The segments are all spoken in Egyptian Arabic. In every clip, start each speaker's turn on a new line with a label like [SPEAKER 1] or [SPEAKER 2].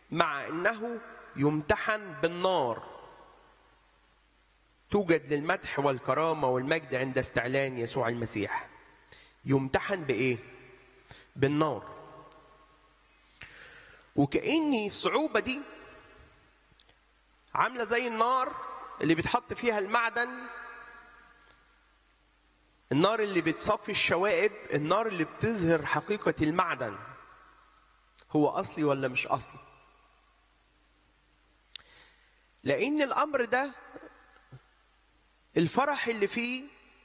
[SPEAKER 1] مع انه يمتحن بالنار توجد للمدح والكرامه والمجد عند استعلان يسوع المسيح يمتحن بايه بالنار وكأن الصعوبة دي عاملة زي النار اللي بيتحط فيها المعدن النار اللي بتصفي الشوائب النار اللي بتظهر حقيقة المعدن هو أصلي ولا مش أصلي لأن الأمر ده الفرح اللي فيه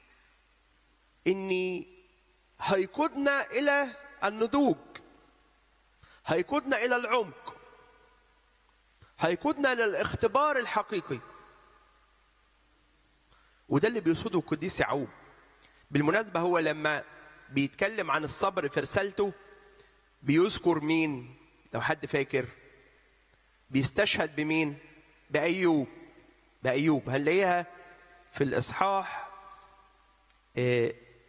[SPEAKER 1] إني هيقودنا إلى النضوج هيقودنا إلى العمق هيقودنا إلى الاختبار الحقيقي وده اللي بيقصده القديس يعقوب بالمناسبة هو لما بيتكلم عن الصبر في رسالته بيذكر مين لو حد فاكر بيستشهد بمين بأيوب بأيوب هنلاقيها في الإصحاح آه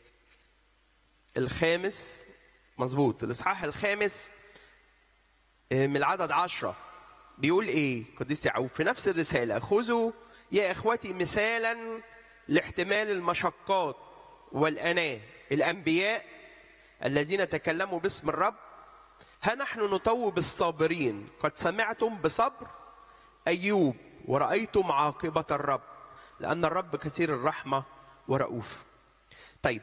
[SPEAKER 1] الخامس مظبوط الإصحاح الخامس آه من العدد عشرة بيقول إيه قديس يعقوب في نفس الرسالة خذوا يا إخوتي مثالا لاحتمال المشقات والأناة الأنبياء الذين تكلموا باسم الرب ها نحن نطوب الصابرين قد سمعتم بصبر أيوب ورأيتم عاقبة الرب لأن الرب كثير الرحمة ورؤوف طيب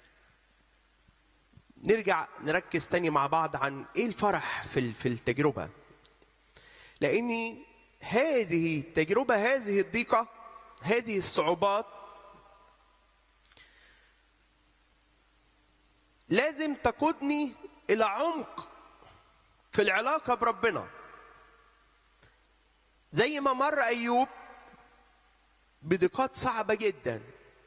[SPEAKER 1] نرجع نركز تاني مع بعض عن ايه الفرح في في التجربه لان هذه التجربه هذه الضيقه هذه الصعوبات لازم تقودني الى عمق في العلاقه بربنا زي ما مر ايوب بضيقات صعبه جدا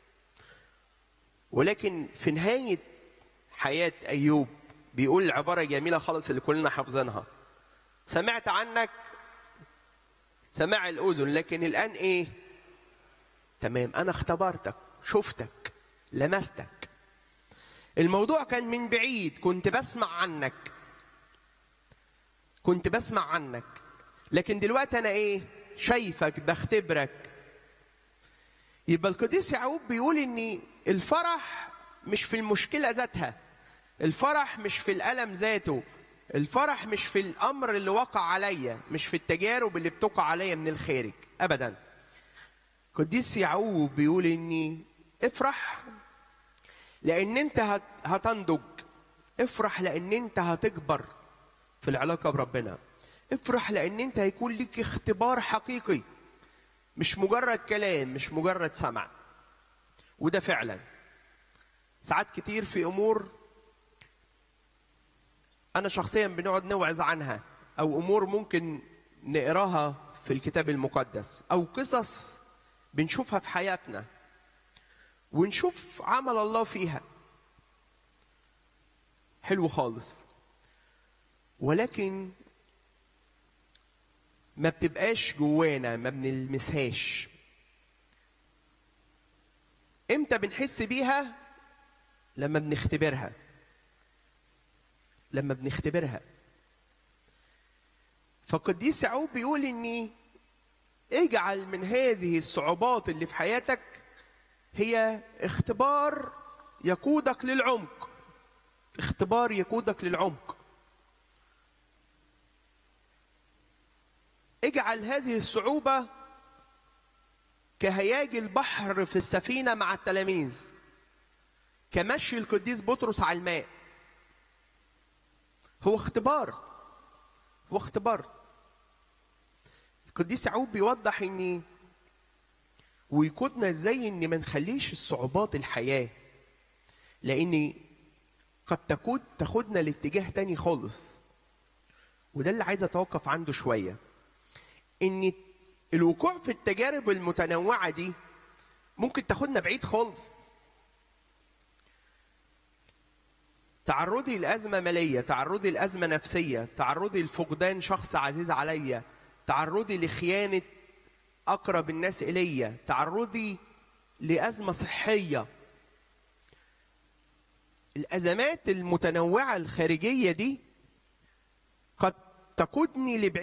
[SPEAKER 1] ولكن في نهايه حياه ايوب بيقول العباره جميله خالص اللي كلنا حافظينها سمعت عنك سماع الاذن لكن الان ايه تمام انا اختبرتك شفتك لمستك الموضوع كان من بعيد كنت بسمع عنك كنت بسمع عنك لكن دلوقتي انا ايه شايفك بختبرك يبقى القديس يعقوب بيقول ان الفرح مش في المشكله ذاتها الفرح مش في الالم ذاته الفرح مش في الامر اللي وقع عليا مش في التجارب اللي بتقع عليا من الخارج ابدا قديس يعقوب بيقول اني افرح لان انت هتنضج افرح لان انت هتكبر في العلاقه بربنا افرح لان انت هيكون لك اختبار حقيقي مش مجرد كلام مش مجرد سمع وده فعلا ساعات كتير في امور انا شخصيا بنقعد نوعظ عنها او امور ممكن نقراها في الكتاب المقدس او قصص بنشوفها في حياتنا ونشوف عمل الله فيها حلو خالص ولكن ما بتبقاش جوانا ما بنلمسهاش امتى بنحس بيها لما بنختبرها لما بنختبرها فالقديس يعقوب بيقول اني اجعل من هذه الصعوبات اللي في حياتك هي اختبار يقودك للعمق اختبار يقودك للعمق اجعل هذه الصعوبة كهياج البحر في السفينة مع التلاميذ كمشي القديس بطرس على الماء هو اختبار هو اختبار القديس يعقوب بيوضح ان ويقودنا ازاي ان ما نخليش الصعوبات الحياه لان قد تقود تاخدنا لاتجاه تاني خالص وده اللي عايز اتوقف عنده شويه ان الوقوع في التجارب المتنوعه دي ممكن تاخدنا بعيد خالص تعرضي لأزمة مالية تعرضي لأزمة نفسية تعرضي لفقدان شخص عزيز عليا تعرضي لخيانة أقرب الناس إلي تعرضي لأزمة صحية الأزمات المتنوعة الخارجية دي قد تقودني لبعيد